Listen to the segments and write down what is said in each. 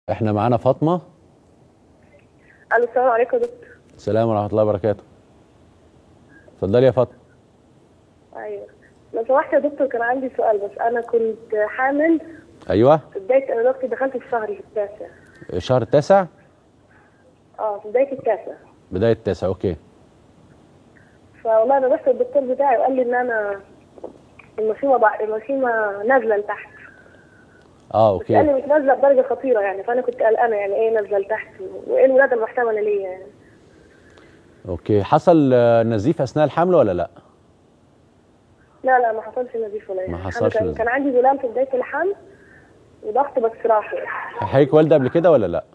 احنا معانا فاطمه الو السلام عليكم يا دكتور السلام ورحمه الله وبركاته اتفضلي يا فاطمه ايوه لو سمحت يا دكتور كان عندي سؤال بس انا كنت حامل ايوه في بدايه انا دكتور دخلت في شهري في التاسع الشهر التاسع اه في بدايه التاسع بدايه التاسع اوكي فوالله انا رحت الدكتور بتاعي وقال لي ان انا المشيمه بع... المشيمه نازله لتحت اه بس قال لي اوكي مش نازله بدرجه خطيره يعني فانا كنت قلقانه يعني ايه نازله لتحت وايه الولاده المحتمله ليا يعني اوكي حصل آه، نزيف اثناء الحمل ولا لا لا لا ما حصلش نزيف ولا ما يعني. حصلش كان, نزيف. كان عندي زلال في بدايه الحمل وضغط بس راح يعني. حضرتك والده قبل كده ولا لا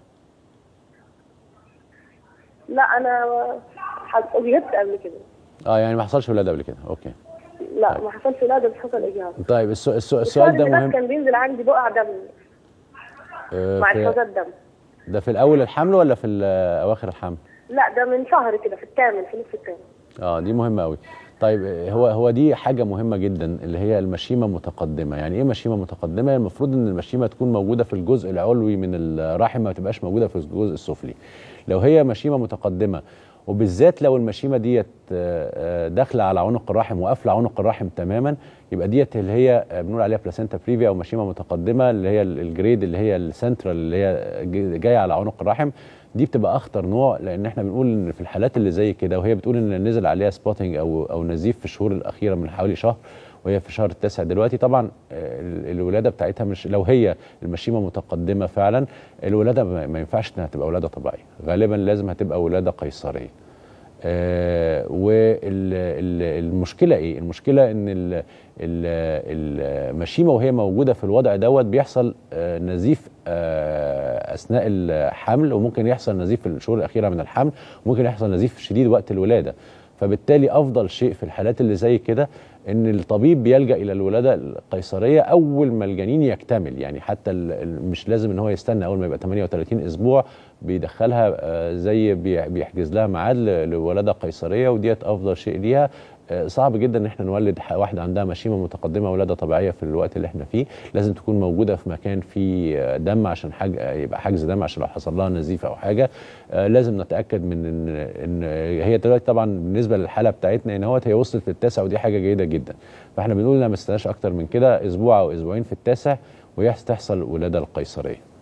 لا انا حص- اجهدت قبل كده اه يعني ما حصلش ولاده قبل كده اوكي لا ما حصلش ولاده بس حصل اجهاض طيب السو... السو... السؤال ده الشهر اللي فات مهم كان بينزل عندي بقع دم آه، مع في... افرازات دم ده في الاول الحمل ولا في ال- اواخر الحمل لا ده من شهر كده في الثامن في نص الثامن اه دي مهمه قوي طيب آه، هو هو دي حاجه مهمه جدا اللي هي المشيمه متقدمه يعني ايه مشيمه متقدمه المفروض ان المشيمه تكون موجوده في الجزء العلوي من الرحم ما تبقاش موجوده في الجزء السفلي لو هي مشيمه متقدمه وبالذات لو المشيمه ديت آه، آه، داخله على عنق الرحم وقافله عنق الرحم تماما يبقى ديت اللي هي آه، بنقول عليها بلاسينتا بريفيا او مشيمه متقدمه اللي هي ال- الجريد اللي هي السنترال اللي هي ج- جايه على عنق الرحم دي بتبقى اخطر نوع لان احنا بنقول ان في الحالات اللي زي كده وهي بتقول ان نزل عليها سبوتنج او او نزيف في الشهور الاخيره من حوالي شهر وهي في الشهر التاسع دلوقتي طبعا آه، ال- الولاده بتاعتها مش لو هي المشيمه متقدمه فعلا الولاده ما ما ينفعش انها تبقى ولاده طبيعيه غالبا لازم هتبقى ولاده قيصريه آه والمشكله ايه المشكله ان ال- ال- المشيمه وهي موجوده في الوضع دوت بيحصل آه نزيف آه اثناء الحمل وممكن يحصل نزيف في الشهور الاخيره من الحمل وممكن يحصل نزيف شديد وقت الولاده فبالتالي افضل شيء في الحالات اللي زي كده ان الطبيب بيلجا الى الولاده القيصريه اول ما الجنين يكتمل يعني حتى ال- ال- مش لازم ان هو يستنى اول ما يبقى 38 اسبوع بيدخلها آه، زي بي- بيحجز لها ميعاد ل- لولاده قيصريه وديت افضل شيء ليها آه، صعب جدا ان احنا نولد ح- واحده عندها مشيمه متقدمه ولاده طبيعيه في الوقت اللي احنا فيه لازم تكون موجوده في مكان فيه آه، دم عشان حاج آه، يبقى حجز دم عشان لو حصل لها نزيف او حاجه آه، لازم نتاكد من ان ان هي دلوقتي طبعا بالنسبه للحاله بتاعتنا ان هوت هي وصلت للتاسع ودي حاجه جيده جدا فاحنا بنقول انها ما تستناش اكتر من كده اسبوع او اسبوعين في التاسع وتحصل ولاده القيصريه